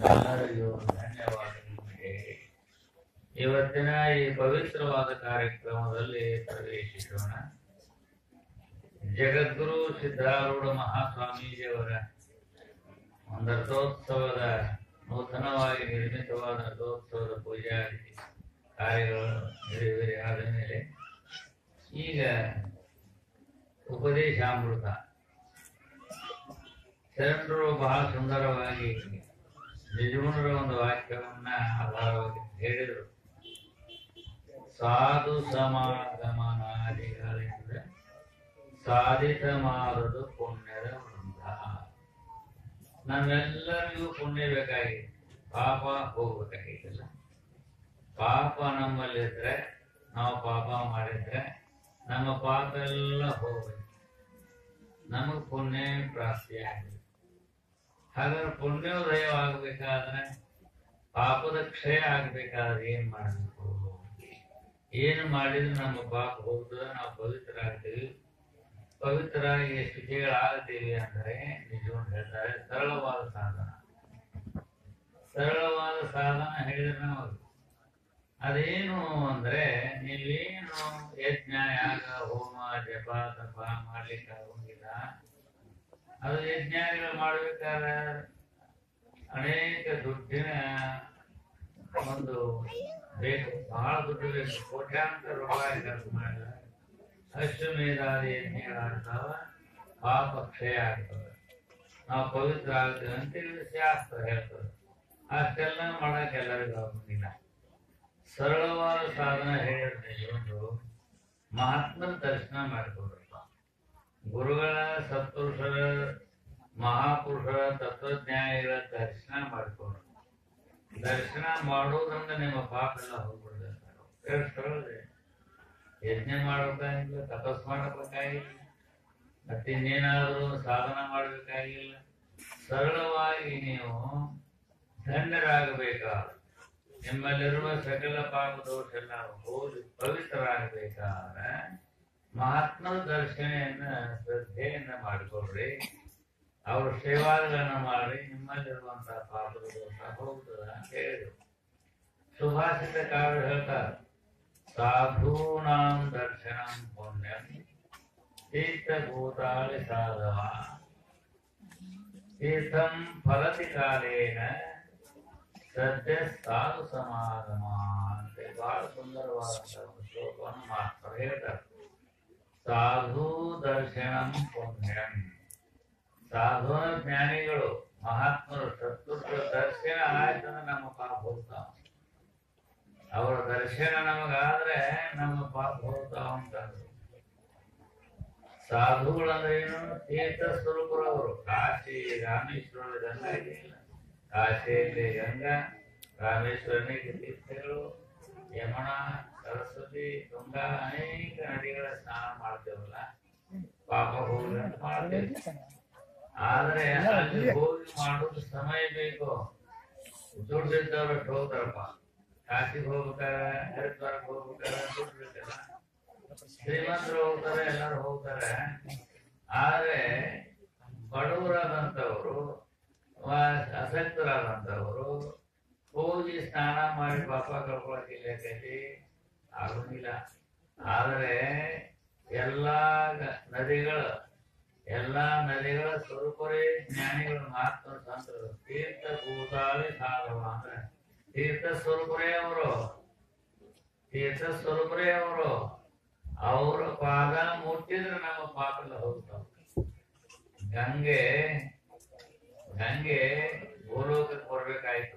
ಎಲ್ಲರಿಗೂ ಧನ್ಯವಾದ ನಿಮಗೆ ಇವತ್ತಿನ ಈ ಪವಿತ್ರವಾದ ಕಾರ್ಯಕ್ರಮದಲ್ಲಿ ಪ್ರವೇಶಿಸೋಣ ಜಗದ್ಗುರು ಸಿದ್ಧಾರೂಢ ಮಹಾಸ್ವಾಮೀಜಿಯವರ ಒಂದು ರಥೋತ್ಸವದ ನೂತನವಾಗಿ ನಿರ್ಮಿತವಾದ ರಥೋತ್ಸವದ ಪೂಜಾ ಕಾರ್ಯಗಳು ನೆರವೇರಿ ಆದ ಮೇಲೆ ಈಗ ಉಪದೇಶಾಮೃತ ಶರಣರು ಬಹಳ ಸುಂದರವಾಗಿ ನಿಜಗುಣರ ಒಂದು ವಾಕ್ಯವನ್ನ ಆಧಾರವಾಗಿ ಹೇಳಿದರು ಸಾಧು ಸಮಾಗಮನಾದಿಗಳಿಂದ ಸಾಧಿತ ಮಾಡದು ಪುಣ್ಯದ ವೃಂದ ನಮ್ಮೆಲ್ಲರಿಗೂ ಪುಣ್ಯ ಬೇಕಾಗಿದೆ ಪಾಪ ಹೋಗ್ಬೇಕಾಗಿಲ್ಲ ಪಾಪ ನಮ್ಮಲ್ಲಿದ್ರೆ ನಾವು ಪಾಪ ಮಾಡಿದ್ರೆ ನಮ್ಮ ಪಾಪ ಎಲ್ಲ ಹೋಗ್ಬೇಕು ನಮಗ್ ಪುಣ್ಯ ಪ್ರಾಪ್ತಿ ಆಗಬೇಕು ಹಾಗಾದ್ರೆ ಪುಣ್ಯೋದಯ ಆಗ್ಬೇಕಾದ್ರೆ ಪಾಪದ ಕ್ಷಯ ಆಗ್ಬೇಕಾದ್ರೆ ಏನ್ ಮಾಡಬೇಕು ಏನು ಮಾಡಿದ್ರೆ ನಮ್ಮ ಪಾಪ ಹೋಗ್ತದೆ ನಾವು ಪವಿತ್ರ ಆಗ್ತೀವಿ ಪವಿತ್ರರಾಗಿ ಸ್ಥಿತಿಗಳಾಗ್ತೀವಿ ಅಂದ್ರೆ ನಿಜವನ್ನು ಹೇಳ್ತಾರೆ ಸರಳವಾದ ಸಾಧನ ಸರಳವಾದ ಸಾಧನ ಹೇಳಿದ್ರೆ ನಾವು ಅದೇನು ಅಂದ್ರೆ ನೀವೇನು ಯಜ್ಞ ಯಾಗ ಹೋಮ ಜಪ ತಪ ಮಾಡ್ಲಿಕ್ಕೆ ಆಗೋಂಗಿಲ್ಲ ಅದು ಯಜ್ಞಾದಿಗಳು ಮಾಡ್ಬೇಕಾದ್ರೆ ಅನೇಕ ದುಡ್ಡಿನ ಒಂದು ಬೇಕು ಬಹಳ ದುಡ್ಡು ಬೇಕು ಕೋಟ್ಯಾಂತರ ರೂಪಾಯಿ ಖರ್ಚು ಮಾಡಿದ ಅಶ್ವಮೇಧಾದಿ ಯಜ್ಞಗಳಾಗ್ತಾವ ಪಾಪ ಕ್ಷಯ ಆಗ್ತದೆ ನಾವು ಪವಿತ್ರ ಆಗ್ತೇವೆ ಅಂತೇಳಿ ಶಾಸ್ತ್ರ ಹೇಳ್ತದೆ ಅಷ್ಟೆಲ್ಲ ಮಾಡಕ್ಕೆ ಎಲ್ಲರಿಗೂ ಆಗೋದಿಲ್ಲ ಸರಳವಾದ ಸಾಧನ ಹೇಳಿದ್ರೆ ಒಂದು ಮಹಾತ್ಮನ ದರ್ಶನ ಮಾಡಿಕೊಡ್ರಪ್ಪ ಗುರುಗಳ ಸತ್ಪುರುಷರ ಮಹಾಪುರುಷರ ತತ್ವಜ್ಞಾನಿಗಳ ದರ್ಶನ ಮಾಡಿಕೊಡ್ರಿ ದರ್ಶನ ಮಾಡೋದ್ರಿಂದ ನಿಮ್ಮ ಪಾಪ ಎಲ್ಲ ಹೋಗ್ಬಿಡ್ಬೇಕು ಎಷ್ಟು ಸರಳ ಇದೆ. ಯಜ್ಞ ಮಾಡ್ಬೇಕಾಗಿಲ್ಲ ತಪಸ್ ಮಾಡಬೇಕಾಗಿಲ್ಲ ಮತ್ತಿನ್ನೇನಾದರೂ ಸಾಧನ ಮಾಡಬೇಕಾಗಿಲ್ಲ ಸರಳವಾಗಿ ನೀವು ಧನ್ಯರಾಗಬೇಕಾದ ನಿಮ್ಮಲ್ಲಿರುವ ಸಕಲ ಪಾಪ ದೋಷ ಎಲ್ಲ ಹೋಗಿ ಪವಿತ್ರರಾಗಬೇಕಾದ್ರೆ ಮಹಾತ್ಮನ ದರ್ಶನೆಯನ್ನ ಶ್ರದ್ಧೆಯನ್ನ ಮಾಡಿಕೊಡ್ರಿ ಅವ್ರ ಸೇವಾಗಳನ್ನ ಮಾಡಿ ನಿಮ್ಮಲ್ಲಿರುವಂತಹ ಪಾಪದ ದೋಷ ಹೋಗ್ತದ ಅಂತ ಹೇಳಿದ್ರು ಸುಭಾಷಿತಕಾರರು ಹೇಳ್ತಾರೆ ಸಾಧೂನಾಂ ದರ್ಶನಂ ಪುಣ್ಯಂ ತೀರ್ಥಭೂತಾಳಿ ಸಾಧವ ತೀರ್ಥಂ ಫಲತಿ ಕಾಲೇನ ಸದ್ಯ ಸಾಧು ಸಮಾಗಮ ಅಂತ ಬಹಳ ಸುಂದರವಾದಂತಹ ಒಂದು ಶ್ಲೋಕವನ್ನು ಮಾತ್ರ ಹೇಳ್ತಾರೆ ಸಾಧು ದರ್ಶನಂ ಪುಣ್ಯಂ ಸಾಧು ಜ್ಞಾನಿಗಳು ಮಹಾತ್ಮರು ಸತ್ಪುರುಷರ ದರ್ಶನ ಆಯ್ತಂದ್ರೆ ನಮ್ಮ ಪಾಪ ಹೋಗ್ತಾವ ಅವರ ದರ್ಶನ ನಮಗಾದ್ರೆ ನಮ್ಮ ಪಾಪ ಹೋಗ್ತಾವ ಅಂತಂದ್ರು ಸಾಧುಗಳಂದ್ರೆ ಏನು ತೀರ್ಥ ಸ್ವರೂಪರವರು ಕಾಶಿ ರಾಮೇಶ್ವರ ಗಂಗಾ ಇದೆಯಲ್ಲ ಕಾಶಿಯಲ್ಲಿ ಗಂಗಾ ರಾಮೇಶ್ವರನಿಗೆ ತೀರ್ಥಗಳು ಯಮುನ ಸರಸ್ವತಿ ತುಂಗಾ ಅನೇಕ ನದಿಗಳ ಸ್ನಾನ ಮಾಡ್ತೇವಲ್ಲ ಪಾಪ ಹೋಗಿ ಅಂತ ಮಾಡ್ತೇವೆ ಆದ್ರೆ ಅಲ್ಲಿ ಹೋಗಿ ಮಾಡೋದು ಸಮಯ ಬೇಕು ದುಡ್ಡಿದ್ದವ್ರು ಅಷ್ಟು ಹೋಗ್ತಾರಪ್ಪ ಕಾಶಿಗೆ ಹೋಗ್ಬೇಕಾರೆ ಹರಿದ್ವಾರಕ್ಕೆ ಹೋಗ್ಬೇಕಾರೆ ದುಡ್ಡು ಬೇಕಲ್ಲ ಶ್ರೀಮಂತರು ಹೋಗ್ತಾರೆ ಎಲ್ಲರೂ ಹೋಗ್ತಾರೆ ಆದ್ರೆ ಬಡವರಾದಂಥವ್ರು ಅಸಕ್ತರಾದಂಥವ್ರು ಹೋಗಿ ಸ್ನಾನ ಮಾಡಿ ಪಾಪ ಕಳ್ಕೊಳಕ್ಕಿಲ್ಲಕೈತಿ ಆಗುದಿಲ್ಲ ಆದ್ರೆ ಎಲ್ಲಾ ಗ- ನದಿಗಳು ಎಲ್ಲಾ ನದಿಗಳ ಸ್ವರೂಪರೇ ಜ್ಞಾನಿಗಳು ಮಾತ್ರ ಸಂತರು ತೀರ್ಥ ಭೂತಾಳಿ ಸಾಧವ ಅಂದ್ರೆ ತೀರ್ಥ ಸ್ವರೂಪರೇ ಅವರು ತೀರ್ಥ ಸ್ವರೂಪರೇ ಅವರು ಅವರ ಪಾದ ಮುಟ್ಟಿದ್ರೆ ನಮ್ಮ ಪಾಪ ಎಲ್ಲ ಹೋಗ್ತಾವ ಗಂಗೆ ಗಂಗೆ ಭೂಲೋಕಕ್ಕೆ ಬರ್ಬೇಕಾಯ್ತು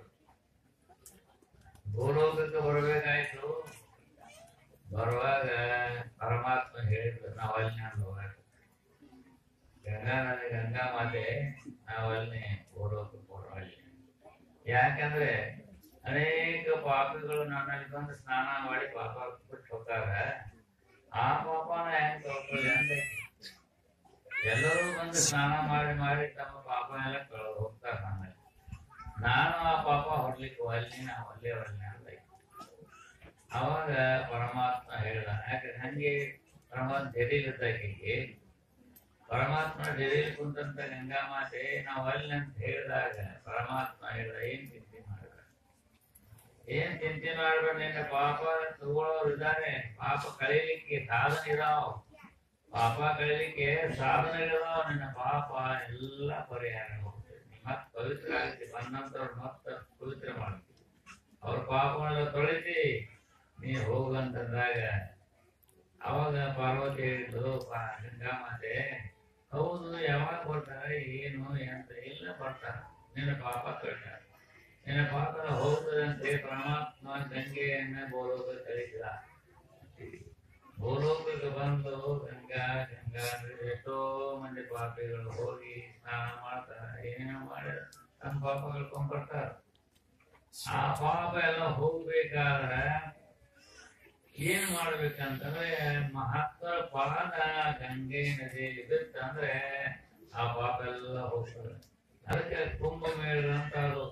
ಭೂಲೋಕಕ್ಕೆ ಬರ್ಬೇಕಾಯ್ತು ಬರುವಾಗ ಪರಮಾತ್ಮ ಹೇಳಿದ್ರು ನಾವು ಅಲ್ಲಿ ಹೋಗಾಕ ಗಂಗಾ ನದಿ ಗಂಗಾ ಮಾತೆ ನಾವು ಅಲ್ಲಿ ಭೂಲೋಕಕ್ಕೆ ಬರುವಲ್ಲಿ ಯಾಕಂದ್ರೆ ಅನೇಕ ಪಾಪಿಗಳು ನನ್ನಲ್ಲಿ ಬಂದು ಸ್ನಾನ ಮಾಡಿ ಪಾಪ ಬಿಟ್ಟು ಹೋಗ್ತಾರೆ ಆ ಪಾಪನ ಹೆಂಗ್ ಕಳ್ಕೊಳ್ಳಿ ಅಂದ್ರೆ ಎಲ್ಲರೂ ಬಂದು ಸ್ನಾನ ಮಾಡಿ ಮಾಡಿ ತಮ್ಮ ಪಾಪ ಎಲ್ಲ ಕಳೆದು ಹೋಗ್ತಾರೆ ನನ್ನಲ್ಲಿ ನಾನು ಆ ಪಾಪ ಹೊಡ್ಲಿಕ್ಕೆ ಅಲ್ಲಿ ನಾವು ಅಲ್ಲೇ ಒಳ್ಳೆ ಅಂತ ಅವಾಗ ಪರಮಾತ್ಮ ಹೇಳ್ದ ಯಾಕೆ ಹಂಗೆ ಪರಮಾತ್ಮ ಜಡೀಲಿದ್ದಾಕಿಗೆ ಪರಮಾತ್ಮ ಜಡೀಲಿ ಕುಂತಂತ ಗಂಗಾ ಮಾತೆ ನಾವು ಅಲ್ಲಿ ಅಂತ ಹೇಳಿದಾಗ ಪರಮಾತ್ಮ ಹೇಳಿದ ಏನ್ ಚಿಂತೆ ಮಾಡಬೇಡ ಏನ್ ಚಿಂತೆ ಮಾಡಬೇಡ ನಿನ್ನ ಪಾಪ ತಗೊಳ್ಳೋರು ಇದ್ದಾರೆ ಪಾಪ ಕಳೀಲಿಕ್ಕೆ ಸಾಧನ ಇದಾವ ಪಾಪ ಕಳೀಲಿಕ್ಕೆ ಸಾಧನ ಇದಾವ ನಿನ್ನ ಪಾಪ ಎಲ್ಲ ಪರಿಹಾರ ಹೋಗ್ತದೆ ನೀ ಮತ್ ಪವಿತ್ರ ಆಗ್ತಿ ಬಂದಂತವ್ರು ಮತ್ತ ಪವಿತ್ರ ಮಾಡ್ತಿ ಅವ್ರ ಪಾಪಗಳೆಲ್ಲ ತೊಳಿತಿ ನೀ ಹೋಗಂತಂದಾಗ ಅವಾಗ ಪಾರ್ವತಿ ಹೇಳಿದ್ರು ಪಾ- ಗಂಗಾ ಮಾತೆ ಹೌದು ಯಾವಾಗ ಬರ್ತಾರೆ ಏನು ಅಂತ ಇಲ್ಲ ಬರ್ತಾರ ನಿನ್ನ ಪಾಪ ತೊಳಿತಾರ ನಿನ್ನ ಪಾಪ ಹೋಗುತ್ತದಂತೆ ಪರಮಾತ್ಮ ಗಂಗೆಯನ್ನ ಬೋಲೋಕ ಕಳಿಸಿದ ಬೋಲೋಕಕ್ಕೆ ಬಂದು ಗಂಗಾ ಗಂಗಾ ಅಂದ್ರೆ ಎಷ್ಟೋ ಮಂದಿ ಪಾಪಿಗಳು ಹೋಗಿ ಸ್ನಾನ ಮಾಡ್ತಾರ ಏನೇನೋ ಮಾಡಿ ತಮ್ಮ ಪಾಪ ಕಳ್ಕೊಂಡ್ ಬರ್ತಾರ ಆ ಪಾಪ ಎಲ್ಲ ಹೋಗ್ಬೇಕಾದ್ರೆ ಏನ್ ಮಾಡ್ಬೇಕಂತಂದ್ರೆ ಮಹತ್ವ ಪಾದ ಗಂಗೆ ನದಿಯಲ್ಲಿ ಬಿತ್ತಂದ್ರೆ ಆ ಪಾಪ ಎಲ್ಲ ಹೋಗ್ತದೆ ಅದಕ್ಕೆ ಕುಂಭಮೇಳಗಳಂತ ಅದು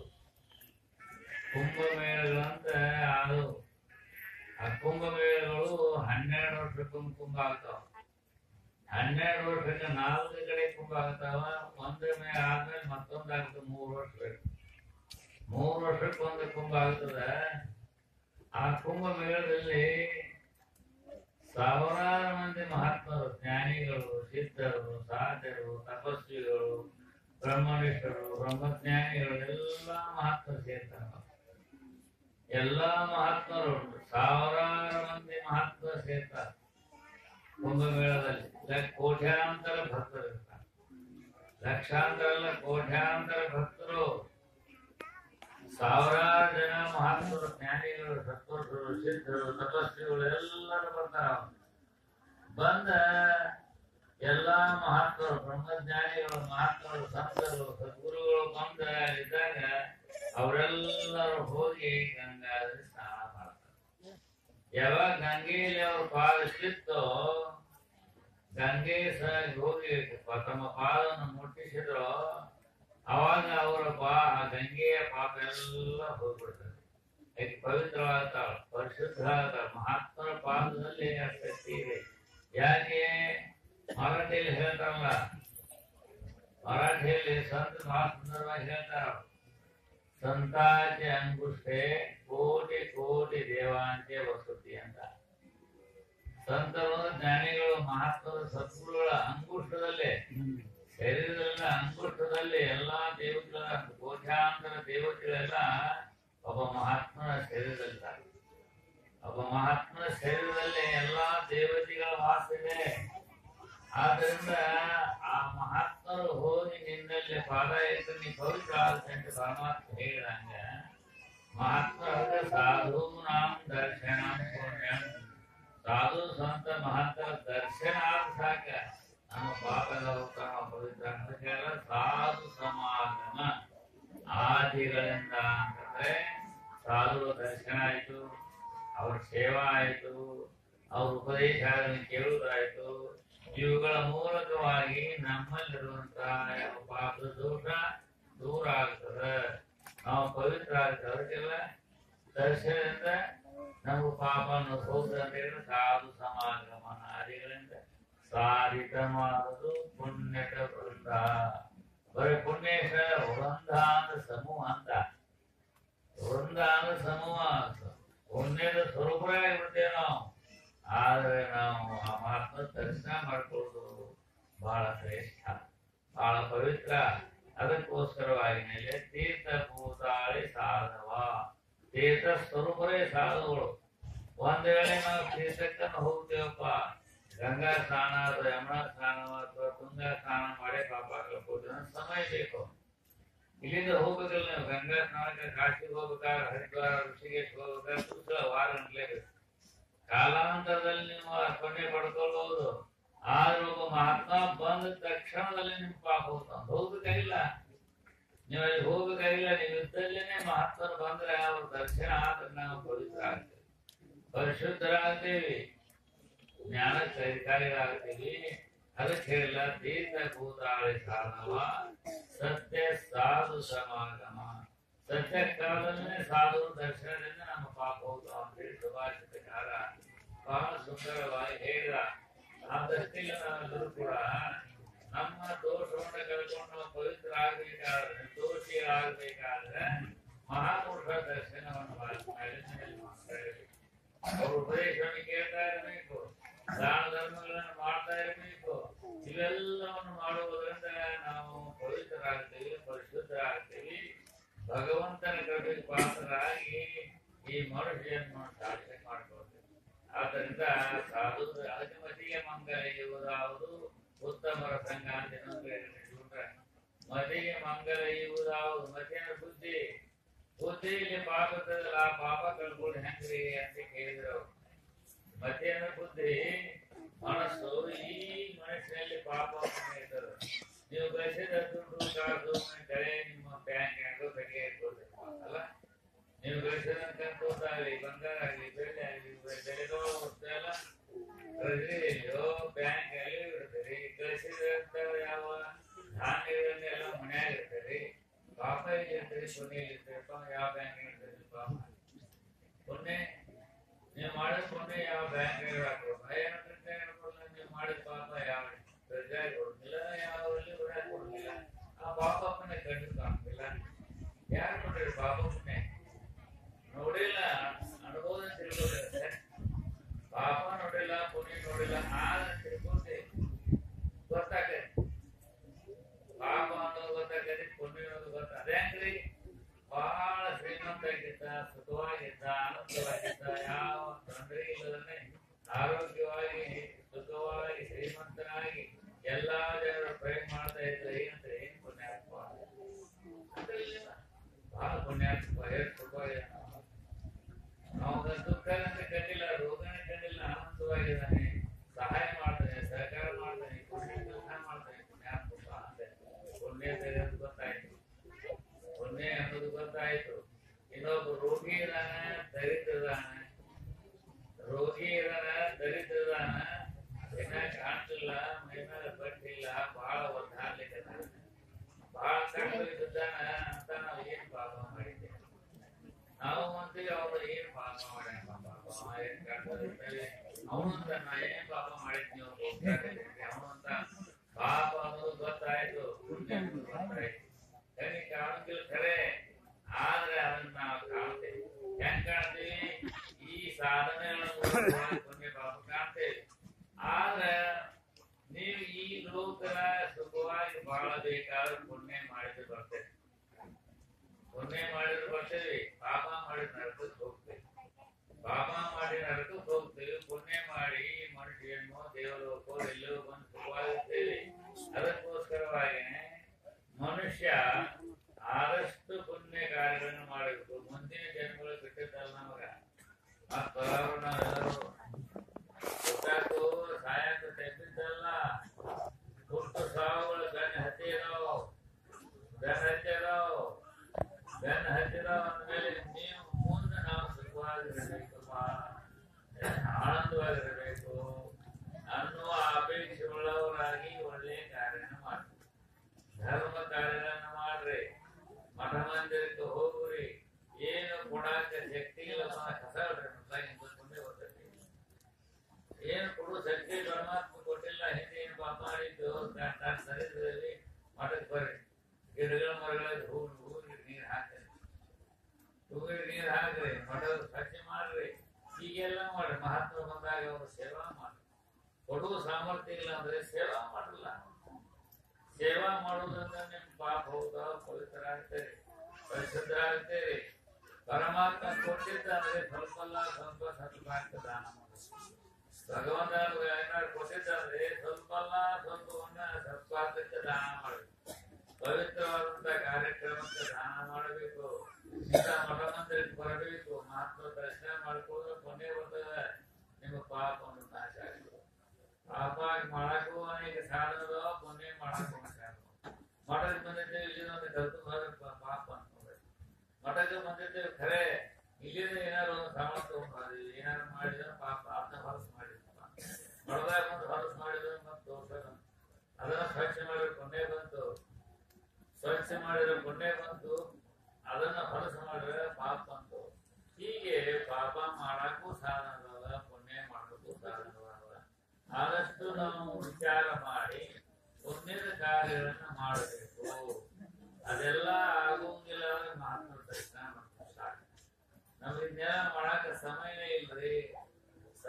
ಕುಂಭಮೇಳಗಳಂತ ಅದು ಆ ಕುಂಭಮೇಳಗಳು ಹನ್ನೆರಡು ವರ್ಷಕ್ಕೊಂದು ಕುಂಭ ಆಗ್ತಾವ ಹನ್ನೆರಡು ವರ್ಷಕ್ಕೆ ನಾಲ್ಕು ಕಡೆ ಕುಂಭ ಆಗ್ತಾವ ಒಂದ್ರ ಮೇಲೆ ಆದ್ಮೇಲೆ ಮತ್ತೊಂದು ಆಗ್ತದೆ ಮೂರು ವರ್ಷ ಬೇಕು ಮೂರು ವರ್ಷಕ್ಕೊಂದು ಕುಂಭ ಆಗ್ತದೆ ಆ ಕುಂಭ ಮೇಳದಲ್ಲಿ ಸಾವಿರಾರು ಮಂದಿ ಮಹಾತ್ಮರು ಜ್ಞಾನಿಗಳು ಸಿದ್ಧರು ಸಾಧರು ತಪಸ್ವಿಗಳು ಬ್ರಹ್ಮನಿಷ್ಠರು ಬ್ರಹ್ಮಜ್ಞಾನಿಗಳು ಎಲ್ಲ ಮಹಾತ್ಮರು ಸೇರ್ತಾರೆ ಎಲ್ಲ ಮಹಾತ್ಮರು ಸಾವಿರಾರು ಮಂದಿ ಮಹಾತ್ಮರು ಸೇರ್ತಾರೆ ಕುಂಭಮೇಳದಲ್ಲಿ ಲ- ಕೋಟ್ಯಾಂತರ ಭಕ್ತರು ಇರ್ತಾರೆ ಲಕ್ಷಾಂತರ ಅಲ್ಲ ಕೋಟ್ಯಾಂತರ ಭಕ್ತರು ಸಾವಿರಾರು ಜನ ಮಹಾತ್ಮರು ಜ್ಞಾನಿಗಳು ಸತ್ಪುರುಷರು ಸಿದ್ಧರು ತಪಸ್ವಿಗಳು ಎಲ್ಲರೂ ಬರ್ತಾರ ಬಂದ ಎಲ್ಲಾ ಮಹಾತ್ಮರು ಬ್ರಹ್ಮಜ್ಞಾನಿಗಳು ಮಹಾತ್ಮರು ಸಂತರು ಸದ್ಗುರುಗಳು ಬಂದ ಇದ್ದಾಗ ಅವರೆಲ್ಲರೂ ಹೋಗಿ ಗಂಗಾದಲ್ಲಿ ಸ್ನಾನ ಮಾಡ್ತಾರೆ ಯಾವಾಗ ಗಂಗೆಯಲ್ಲಿ ಅವ್ರ ಪಾದ ಸಿತ್ತೋ ಗಂಗೆ ಸಹ ಹೋಗಿ ಪ- ತಮ್ಮ ಪಾದವನ್ನು ಮುಟ್ಟಿಸಿದ್ರು ಅವಾಗ ಅವರ ಪಾ ಆ ಗಂಗೆಯ ಪಾಪ ಎಲ್ಲ ಹೋಗ್ಬಿಡ್ತದೆ ಯಾಕೆ ಪವಿತ್ರವಾಗ್ತಾಳ ಪರಿಶುದ್ಧ ಆಗ್ತಾಳ ಮಹಾತ್ಮರ ಪಾದದಲ್ಲಿ ಆ ಶಕ್ತಿ ಇದೆ ಯಾಕೆ ಮರಾಠಿಯಲ್ಲಿ ಹೇಳ್ತಾರಲ್ಲ ಮರಾಠಿಯಲ್ಲಿ ಸಂತ ಬಹಳ ಸುಂದರವಾಗಿ ಹೇಳ್ತಾರ ಸಂತಾಚೆ ಅಂಗುಷ್ಟೆ ಕೋಟಿ ಕೋಟಿ ದೇವಾಂಚೆ ವಸತಿ ಅಂತ ಸಂತರು ಜ್ಞಾನಿಗಳು ಮಹಾತ್ಮರು ಸದ್ಗುರುಗಳ ಅಂಗುಷ್ಟದಲ್ಲೇ ಶರೀರದಲ್ಲ ಅಂಗುಷ್ಟದಲ್ಲಿ ಎಲ್ಲಾ ದೇವತೆಗಳ ಕೋಟ್ಯಾಂತರ ದೇವತೆಗಳೆಲ್ಲ ಒಬ್ಬ ಮಹಾತ್ಮನ ಶರೀರದಲ್ಲಿದ್ದಾರೆ ಒಬ್ಬ ಮಹಾತ್ಮನ ಶರೀರದಲ್ಲಿ ಎಲ್ಲಾ ದೇವತೆಗಳ ವಾಸ ಇದೆ ಆದ್ರಿಂದ ಆ ಮಹಾತ್ಮರು ಹೋಗಿ ನಿನ್ನಲ್ಲಿ ಪಾದ ಇಟ್ಟು ನೀ ಪವಿತ್ರ ಆಗುತ್ತೆ ಅಂತ ಪರಮಾತ್ಮ ಹೇಳಿದಂಗ ಮಹಾತ್ಮರ ಸಾಧು ನಾಮ್ ದರ್ಶನ ಪುಣ್ಯಂ ಸಾಧು ಸಂತ ಮಹತ್ತರ ದರ್ಶನ ಆದ ಸಾಕ ನಮ್ಮ ಪಾಪ ಎಲ್ಲ ಹೋಗ್ತಾವ ನಾವು ಪವಿತ್ರ ಅದಕ್ಕೆಲ್ಲ ಸಾಧು ಸಮಾಗಮ ಆದಿಗಳಿಂದ ಅಂತಂದ್ರೆ ಸಾಧುಗಳ ದರ್ಶನ ಆಯ್ತು ಅವ್ರ ಸೇವಾ ಆಯ್ತು ಅವ್ರ ಉಪದೇಶ ಕೇಳುವುದಾಯ್ತು ಇವುಗಳ ಮೂಲಕವಾಗಿ ನಮ್ಮಲ್ಲಿರುವಂತಹ ಯಾವ ಪಾಪದ ದೋಷ ದೂರ ಆಗ್ತದೆ ನಾವು ಪವಿತ್ರ ಆಗ್ತದೆ ಅದಕ್ಕೆಲ್ಲ ದರ್ಶನದಿಂದ ನಮ್ಮ ಪಾಪ ಅನ್ನೋದು ಹೋಗ್ತದೆ ಅಂತ ಹೇಳಿದ್ರೆ ಸಾಧು ಸಮಾಗಮ ಆದಿಗಳಿಂದ ಸಾಧಿತ ಮಾಡುವುದು ಪುಣ್ಯದ ವೃಂದ ಬರೀ ಪುಣ್ಯೇಶ್ವರ ವೃಂದ ಅಂದ್ರೆ ಸಮೂಹ ಅಂತ ವೃಂದ ಅಂದ್ರೆ ಸಮೂಹ ಪುಣ್ಯದ ಸ್ವರೂಪರಾಗಿಬಿಡ್ತೇವೆ ನಾವು ಆದ್ರೆ ನಾವು ಆ ಮಹಾತ್ಮ ದರ್ಶನ ಮಾಡ್ಕೊಳ್ಳೋದು ಬಹಳ ಶ್ರೇಷ್ಠ ಬಹಳ ಪವಿತ್ರ ಅದಕ್ಕೋಸ್ಕರವಾಗಿ ಮೇಲೆ ತೀರ್ಥ ಭೂತಾಳಿ ಸಾಧವ ತೀರ್ಥ ಸ್ವರೂಪರೇ ಸಾಧುಗಳು ಒಂದ್ ವೇಳೆ ನಾವು ತೀರ್ಥಕ್ಕನ್ನು ಹೋಗ್ತೇವಪ್ಪ ಗಂಗಾ ಸ್ನಾನ ಅಥವಾ ಯಮುನಾ ಸ್ನಾನ ಅಥವಾ ತುಂಗಾ ಸ್ನಾನ ಮಾಡೇ ಪಾಪ ಕಳ್ಕೊಳ್ತೀವಿ ಸಮಯ ಬೇಕು ಇಲ್ಲಿಂದ ಹೋಗ್ಬೇಕಲ್ಲ ನೀವು ಗಂಗಾ ಸ್ನಾನಕ್ಕೆ ಕಾಶಿಗೆ ಹೋಗ್ಬೇಕಾದ್ರೆ ಹರಿದ್ವಾರ ಋಷಿಕೇಶ್ ಹೋಗ್ಬೇಕಾದ್ರೆ ಪುಸ್ತಕ ವಾರ ಗಂಟ್ಲೇಬೇಕು ಕಾಲಾಂತರದಲ್ಲಿ ನೀವು ಆ ಪುಣ್ಯ ಪಡ್ಕೊಳ್ಬಹುದು ಆದ್ರೆ ಒಬ್ಬ ಮಹಾತ್ಮ ಬಂದ ತಕ್ಷಣದಲ್ಲಿ ನಿಮ್ ಪಾಪ ಹೋಗ್ತಾವ ಹೋಗ್ಬೇಕಾಗಿಲ್ಲ ನೀವು ಅಲ್ಲಿ ಹೋಗ್ಬೇಕಾಗಿಲ್ಲ ನೀವು ಇದ್ದಲ್ಲೇನೆ ಮಹಾತ್ಮರು ಬಂದ್ರೆ ಅವ್ರ ದರ್ಶನ ಆದ್ರೆ ನಾವು ಪವಿತ್ರ ಆಗ್ತೇವೆ ಪರಿಶುದ್ಧರಾಗ್ತೇವಿ ಜ್ಞಾನಕ್ಕೆ ಅಧಿಕಾರಿಗಳಾಗ್ತೀವಿ ಅದಕ್ಕೆ ಹೇಳಿಲ್ಲ ತೀರ್ಥ ಭೂತಾಳಿ ಸಾಧವ ಸತ್ಯ ಸಾಧು ಸಮಾಗಮ ಸತ್ಯ ಕಾಲದಲ್ಲೇ ಸಾಧು ದರ್ಶನದಿಂದ ನಮ್ಮ ಪಾಪ ಹೋಗ್ತಾವ ಅಂತೇಳಿ ಸುಭಾಷಿತಕಾರ ಬಹಳ ಸುಂದರವಾಗಿ ಹೇಳಿದ ಆ ದೃಷ್ಟಿಯಲ್ಲಿ ನಾವೆಲ್ಲರೂ ಕೂಡ ನಮ್ಮ ದೋಷವನ್ನು ಕಳ್ಕೊಂಡು ನಾವು ಪವಿತ್ರ ಆಗ್ಬೇಕಾದ್ರೆ ದೋಷಿ ಆಗ್ಬೇಕಾದ್ರೆ ಮಹಾಪುರುಷರ ದರ್ಶನವನ್ನು ಮಾಡಿದ್ಮೇಲೆ ಮಾಡ್ತಾ ಇರಬೇಕು ಅವ್ರ ಉಪದೇಶವನ್ನು ಕೇಳ್ತಾ ಇರಬೇಕು ದಾನ ಧರ್ಮಗಳನ್ನು ಮಾಡ್ತಾ ಇರಬೇಕು ಇವೆಲ್ಲವನ್ನು ಮಾಡುವುದರಿಂದ ನಾವು ಪವಿತ್ರರಾಗ್ತೀವಿ ಪರಿಶುದ್ಧರಾಗ್ತೀವಿ ಭಗವಂತನ ಕೃಪೆಗೆ ಪಾತ್ರರಾಗಿ ಈ ಮನುಷ್ಯನ ಸಾಧನೆ ಮಾಡ್ಕೊಳ್ತೀವಿ ಆದ್ದರಿಂದ ಸಾಧು ಅತಿಮತಿಗೆ ಮಂಗಲ ಇರುವುದಾವುದು ಉತ್ತಮರ ಸಂಘ ಅಂತ ಇನ್ನೊಂದು ಹೇಳಿದ್ರೆ ಮತಿಗೆ ಮಂಗಲ ಇರುವುದಾವುದು ಮತಿಯ ಬುದ್ಧಿ ಬುದ್ಧಿಯಲ್ಲಿ ಪಾಪ ಇರ್ತದಲ್ಲ, ಆ ಪಾಪ ಕಳ್ಕೊಂಡು ಹೆಂಗ್ರಿ ಅಂತ ಕೇಳಿದ್ರು ಮತಿಯ ಬುದ್ಧಿ ಮನಸ್ಸು ಈ ಮನಸ್ಸಿನಲ್ಲಿ ಪಾಪ ಇರ್ತದೆ ನೀವು ಗಳಿಸಿದ ದುಡ್ಡು ಕಾಸು ಕರೆ ನಿಮ್ಮ ಬ್ಯಾಂಕ್ ಹ್ಯಾಂಗೋ ಕಟ್ಟಿಗೆ ಇಟ್ಕೊಳ್ತೀರಿ ಅಲ್ಲ ನೀವು ಗಳಿಸಿದಂತೂ ಆಗಲಿ ಬಂಗಾರ ಆಗಲಿ ಬೆಳ್ಳಿ ಆಗಲಿ ಬೆಳೆದೋ ವಸ್ತು ಎಲ್ಲ ಟ್ರೆಜರಿಯಲ್ಲಿಯೋ ಬ್ಯಾಂಕ್ ಅಲ್ಲಿ ಇಡ್ತೀರಿ ಗಳಿಸಿದಂತ ಯಾವ ಧಾನ್ಯಗಳನ್ನೆಲ್ಲ ಮನ್ಯಾಗ ಇರ್ತೀರಿ ಪಾಪ ಇಲ್ಲಿ ಇರ್ತೀರಿ ಪುಣ್ಯ ಇರ್ತೀರಪ್ಪ ಯಾವ ಬ್ಯಾಂಕ್ ಇರ್ತೀರಿ ಪಾಪ ಪುಣ್ಯ ನೀವು ಮಾಡಿದ ಪುಣ್ಯ ಯಾವ ಬ್ಯಾಂಕ್ ಹಾಕೋದು ಏನಂತ ಹೇಳ್ಕೊಡಲ್ಲ ನೀವು ಮಾಡಿದ ಪಾಪ ಯಾವ ಟ್ರೆಜರಿ ಕೊಡುದಿಲ್ಲ ಯಾವಲ್ಲಿ ಕೂಡ ಕೊಡುದಿಲ್ಲ ಆ ಪಾಪ ಪುಣ್ಯ ಕಂಡು ಕಾಣುದಿಲ್ಲ ಯಾರು ನೋಡ್ರಿ ಪಾಪ ಪುಣ್ಯ ನೋಡಿಲ್ಲ ಅನುಭವ ತಿಳ್ಕೊಂಡಿರುತ್ತೆ ಪಾಪ ನೋಡಿಲ್ಲ ಪುಣ್ಯ ನೋಡಿಲ್ಲ ಆಗ ತಿಳ್ಕೊಂಡೆ ಗೊತ್ತಾಗತ್ತೆ ಪಾಪ ಅನ್ನೋದು ಗೊತ್ತಾಗತ್ತೆ ಪುಣ್ಯ ಅನ್ನೋದು ಗೊತ್ತ ಅದೇಂಗ್ರಿ ಬಹಳ ಶ್ರೀಮಂತ ಆಗಿದ್ದ ಸುಖವಾಗಿದ್ದ ಆನಂದವಾಗಿದ್ದ ಯಾವ ತೊಂದರೆ ಇಲ್ಲದನ್ನೇ ಆರೋಗ್ಯವಾಗಿ ಸುಖವಾಗಿ ಶ್ರೀಮಂತನಾಗಿ ಎಲ್ಲಾ ಜನರು ಪ್ರಯೋಗ ಮಾಡ್ತಾ ಇದ್ರೆ ಏನಂದ್ರೆ ಏನ್ ಪುಣ್ಯಾತ್ಮ ಅಂದ್ರೆ ಇಲ್ಲ. ಬಹಳ ಪುಣ್ಯಾತ್ಮ ಎಷ್ಟು ಸುಖವಾಗಿದೆ ಅವನ ದುಃಖ ಅಂತ ಕಂಡಿಲ್ಲ ರೋಗನೇ ಕಂಡಿಲ್ಲ ಆನಂದವಾಗಿದ್ದಾನೆ ಸಹಾಯ ಮಾಡ್ತಾನೆ ಸಹಕಾರ ಮಾಡ್ತಾನೆ ಪುಣ್ಯ ಕೆಲಸ ಮಾಡ್ತಾನೆ ಪುಣ್ಯಾತ್ಮ ಅಂತೆ ಪುಣ್ಯ ಅನ್ನೋದು ಗೊತ್ತಾಯ್ತು ಪುಣ್ಯ ಅನ್ನೋದು ಗೊತ್ತಾಯ್ತು ಇನ್ನೊಬ್ಬ ರೋಗಿ ಇದಾನ ದರಿದ್ರದಾನ ರೋಗಿ ಇದಾನ ದರಿದ್ರದಾನ ಇನ್ನ ಕಾಣ್ತಿಲ್ಲ ಮೈಮೇಲೆ ಬಟ್ಟಿಲ್ಲ ಬಹಳ ಒದ್ದಾಡ್ಲಿಕ್ಕದಾನ ಬಹಳ ಕಷ್ಟದಲ್ಲಿದ್ದಾನ ಅಂತ ನಾವು ಏನ್ ಪಾಪ ಮಾಡಿದ್ದೇವೆ ನಾವು ಅಂತೀವಿ ಅವ್ರು ಏನ್ ಪಾಪ ಮಾಡ್ಯಾನ ಪಾಪ ಏನ್ ಕಷ್ಟದಿರ್ತೇವೆ ಅವನಂತ ನಾ ಏನ್ ಪಾಪ ಮಾಡಿದ್ನಿ ಅವನು ಅಂತ ಪಾಪ ಅನ್ನೋದು ಗೊತ್ತಾಯ್ತು ಪುಣ್ಯ ಅನ್ನೋದು ಗೊತ್ತಾಯ್ತು ಕಣ್ಣಿಗೆ ಕಾಣುತ್ತಿಲ್ಲ ಖರೆ ಆದ್ರೆ ಅದನ್ನ ನಾವು ಕಾಣ್ತೇವೆ ಹೆಂಗ್ ಕಾಣ್ತೀವಿ ಈ ಸಾಧನೆಗಳನ್ನು ಪುಣ್ಯ ಪಾಪ ಕಾಣ್ತೇವೆ ಆದ್ರೆ ನೀವು ಈ ಲೋಕದ ಸುಖವಾಗಿ ಬಾಳಬೇಕಾದ್ರೆ ಪುಣ್ಯ ಮಾಡಿದ್ರೆ ಬರ್ತೇವೆ ಪುಣ್ಯ ಮಾಡಿದ್ರೆ ಬರ್ತೇವೆ ಪಾಪ ಮಾಡಿದ್ರೆ ನರಕಕ್ಕೆ ಹೋಗ್ತೇವೆ ಪಾಪ ಮಾಡಿ ನರಕಕ್ಕೆ ಹೋಗ್ತೇವೆ ಪುಣ್ಯ ಮಾಡಿ ಮನುಷ್ಯನೋ ದೇವಲೋಕೋ ಎಲ್ಲೋ ಬಂದು ಸುಖವಾಗಿರ್ತೇವೆ ಅದಕ್ಕೋಸ್ಕರವಾಗಿನೇ ಮನುಷ್ಯ ಆದಷ್ಟು ಪುಣ್ಯ ಕಾರ್ಯಗಳನ್ನು ಮಾಡಬೇಕು ಮುಂದಿನ ಜನ್ಮಗಳು ಬಿಟ್ಟಿದ್ದಲ್ಲ ನಮಗ ಮತ್ತ ನಾವೆಲ್ಲರೂ ಗೊತ್ತಾಯ್ತು ಸಾಯಕ್ಕೆ ತೆಪ್ಪಿದ್ದಲ್ಲ ಹುಟ್ಟು ಸಾವುಗಳು ಬೆನ್ನ ಹತ್ತಿದಾವು ಬೆನ್ನ ಹತ್ತಿದಾವು ಬೆನ್ನ ಹತ್ತಿದಾವ ಅಂದ್ಮೇಲೆ ನೀವು ಮುಂದೆ ನಾವು ಸುಖವಾಗಿರಬೇಕಪ್ಪ ಆನಂದವಾಗಿರಬೇಕು ಅನ್ನುವ ಅಪೇಕ್ಷೆ ಉಳ್ಳವರಾಗಿ ಒಳ್ಳೆಯ ಕಾರ್ಯನ ಮಾಡಿ ಧರ್ಮ ಕಾರ್ಯಗಳನ್ನು ಮಾಡ್ರಿ ಮಠ ಮಂದಿರಕ್ಕೆ ಹೋಗ್ರಿ ಏನು ಕೊಡಾಕ ಶಕ್ತಿ ಇಲ್ಲ ಕಸ ಮುಂದೆ ಬರ್ತೈತಿ ಏನು ಕೊಡುವ ಶಕ್ತಿ ಪರಮಾತ್ಮ ಕೊಟ್ಟಿಲ್ಲ ಹಿಂದೆ ಏನು ಪಾಪ ಮಾಡಿದ್ದು ತಾನು ಸರಿದ್ರಲ್ಲಿ ಮಠಕ್ಕೆ ಬರ್ರಿ ಗಿಡಗಳ ಮರಗಳಿಗೆ ಹೂವು ಹೂವಿಗೆ ನೀರು ಹಾಕ್ರಿ ಹೂವಿಗೆ ನೀರು ಹಾಕ್ರಿ ಮಠದ ಸ್ವಚ್ಛ ಮಾಡ್ರಿ ಹೀಗೆಲ್ಲ ಮಾಡ್ರಿ ಮಹಾತ್ಮ ಬಂದಾಗ ಅವರು ಸೇವಾ ಮಾಡ್ರಿ ಕೊಡುವ ಸಾಮರ್ಥ್ಯ ಇಲ್ಲ ಅಂದ್ರೆ ಸೇವಾ ಮಾಡಲ್ಲ ಸೇವಾ ಮಾಡೋದ್ರಿಂದ ನಿಮ್ ಪಾಪ ಹೋಗ ಪವಿತ್ರ ಆಗ್ತೇವೆ ಪರಿಶುದ್ಧರಾಗ್ತೇವೆ ಪರಮಾತ್ಮ ಕೊಟ್ಟಿದ್ದ ಅಂದ್ರೆ ಸ್ವಲ್ಪ ಅಲ್ಲ ಸ್ವಲ್ಪ ಸ್ವಲ್ಪ ಆಗ್ತದೆ ದಾನ ಮಾಡೋದು ಭಗವಂತ ಏನಾದ್ರು ಕೊಟ್ಟಿದ್ದಂದ್ರೆ ಸ್ವಲ್ಪ ಅಲ್ಲ ಸ್ವಲ್ಪವನ್ನ ಸ್ವಲ್ಪ ಆಗ್ತಕ್ಕೆ ದಾನ ಮಾಡಬೇಕು ಪವಿತ್ರವಾದಂತ ಕಾರ್ಯಕ್ರಮಕ್ಕೆ ದಾನ ಮಾಡಬೇಕು ಇಂಥ ಮಠ ಮಂದಿರಕ್ಕೆ ಬರಬೇಕು ಮಹಾತ್ಮ ದರ್ಶನ ಮಾಡ್ಕೊಳ್ಳೋದು ಕೊನೆ ಬರ್ತದೆ ನಿಮ್ಮ ಪಾಪವನ್ನು ನಾಶ ಆಗ್ತದೆ ಪಾಪ ಮಾಡಕ್ಕೂ ಅನೇಕ ಸಾಧನದ ಪುಣ್ಯ ಮಾಡಕ್ಕೂ ಸಾಧನ ಮಠಕ್ಕೆ ಬಂದಿದ್ದೇವೆ ಇಲ್ಲಿ ಒಂದು ಕಲ್ತು ಹೋದ್ರೆ ಪಾಪ ಅನ್ಕೋಬೇಕು ಮಠಕ್ಕೆ ಬಂದಿದ್ದೇವೆ ಖರೆ ಇಲ್ಲಿಂದ ಏನಾದ್ರು ಒಂದು ಸಾಮರ್ಥ್ಯ ಉಂಟು ಏನಾದ್ರು ಮಾಡಿದ್ರೆ ಪಾಪ ಅದನ್ನ ಹೊಲಸು ಮಾಡಿದ್ರಪ್ಪ ಮಠದಾಗ ಒಂದು ಹೊಲಸು ಮಾಡಿದ್ರೆ ಮತ್ತೆ ದೋಷ ಬಂತು. ಅದನ್ನ ಸ್ವಚ್ಛ ಮಾಡಿದ್ರೆ ಪುಣ್ಯ ಬಂತು ಸ್ವಚ್ಛ ಮಾಡಿದ್ರೆ ಪುಣ್ಯ ಬಂತು ಅದನ್ನ ಹೊಲಸು ಮಾಡಿದ್ರೆ ಪಾಪ ಬಂತು ಹೀಗೆ ಪಾಪ ಮಾಡಕ್ಕೂ ಸಾಧನದಲ್ಲ ಪುಣ್ಯ ಮಾಡೋಕ್ಕೂ ಸಾಧನದಲ್ಲ ಆದಷ್ಟು ನಾವು ವಿಚಾರ ಮಾಡಿ ಪುಣ್ಯದ ಕಾರ್ಯಗಳನ್ನು ಮಾಡಬೇಕು ಅದೆಲ್ಲ ಆಗುವಂಗಿಲ್ಲ ಅಂದ್ರೆ ಮಹಾತ್ಮ ದರ್ಶನ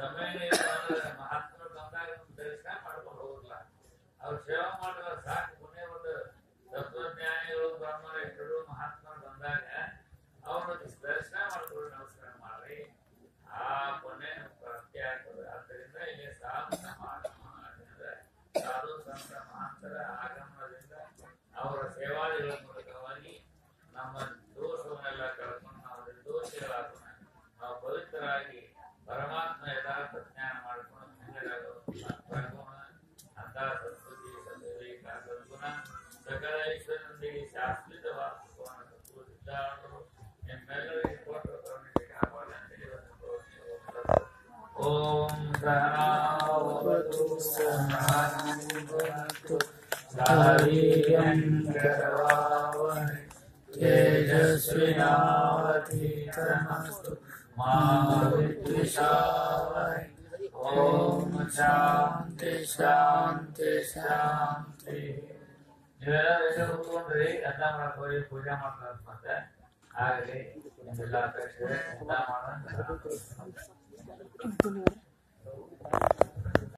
ಸಮಯ ಮಹಾತ್ಮರು ಬಂದಾಗ ದರ್ಶನ ಮಾಡ್ಕೊಂಡು ಹೋಗಲ್ಲ ಅವ್ರು ಸೇವೆ ಮಾಡಿದ್ರೆ ಸಾಕು ಕೊನೆ ಒಂದು ತತ್ವಜ್ಞಾನಿಗಳು ಬ್ರಹ್ಮರ ಇಟ್ಟರು ಮಹಾತ್ಮರು ಬಂದಾಗ ಅವ್ರ ದರ್ಶನ ಮಾಡ್ಕೊಂಡು ನಮಸ್ಕಾರ ಮಾಡ್ರಿ ಆ ಕೊನೆ ಪ್ರಾಪ್ತಿ ಆಗ್ತದೆ ಆದ್ದರಿಂದ ಇಲ್ಲಿ ಸಾಧು ಸಮಾಗಮ ಅಂದ್ರೆ ಸಾಧು ಸಂತ ಮಹಾಂತರ ಆಗಮನದಿಂದ ಅವರ ಸೇವಾದಿಗಳ ಮೂಲಕವಾಗಿ ನಮ್ಮ ದೋಷವನ್ನೆಲ್ಲ ಕಳ್ಕೊಂಡು ನಾವು ನಿರ್ದೋಷಿಗಳಾಗೋಣ ನಾವು ಪವಿತ್ರರಾಗಿ ಪರಮಾತ್ಮ ಯಥಾರ್ಥ ಜ್ಞಾನ ಮಾಡ್ಕೊಂಡು ಹಿಂಗಡಾಗೋಣ ಅಂತ ಸಂಸ್ಕೃತಿ ಸದ್ವಿವೇಕ ಸದ್ಗುಣ ಸಕಲ ಈಶ್ವರನೊಂದಿಗೆ ಶಾಶ್ವತವಾದ ಸುಖವನ್ನು ಸತ್ತು ಸಿದ್ಧಾರ್ಥರು ನಿಮ್ಮೆಲ್ಲರಿಗೆ ಕೊಟ್ಟು ಕರುಣಿಸಿ ಕಾಪಾಡಂತೆ ಓಂ ಸಹನಾವತು ಸಹನಾವತು वीर्यङ्करवावहै तेजस्विनावधीतमस्तु मा विद्विषावहै ॐ ಶಾಂತಿ ಶಾಂತಿ ಶಾಂತಿ ನೀವೆಲ್ಲ ಕೂತ್ಕೊಂಡ್ರಿ ಎಲ್ಲ ಮಾಡಕ್ ಹೋಗಿ ಪೂಜೆ ಮಾಡ್ತಾರೆ ಮತ್ತೆ ಆಗಲಿ ನಿಮ್ಮೆಲ್ಲ ಅಪೇಕ್ಷೆ ಎಲ್ಲ ಮಾಡೋಣ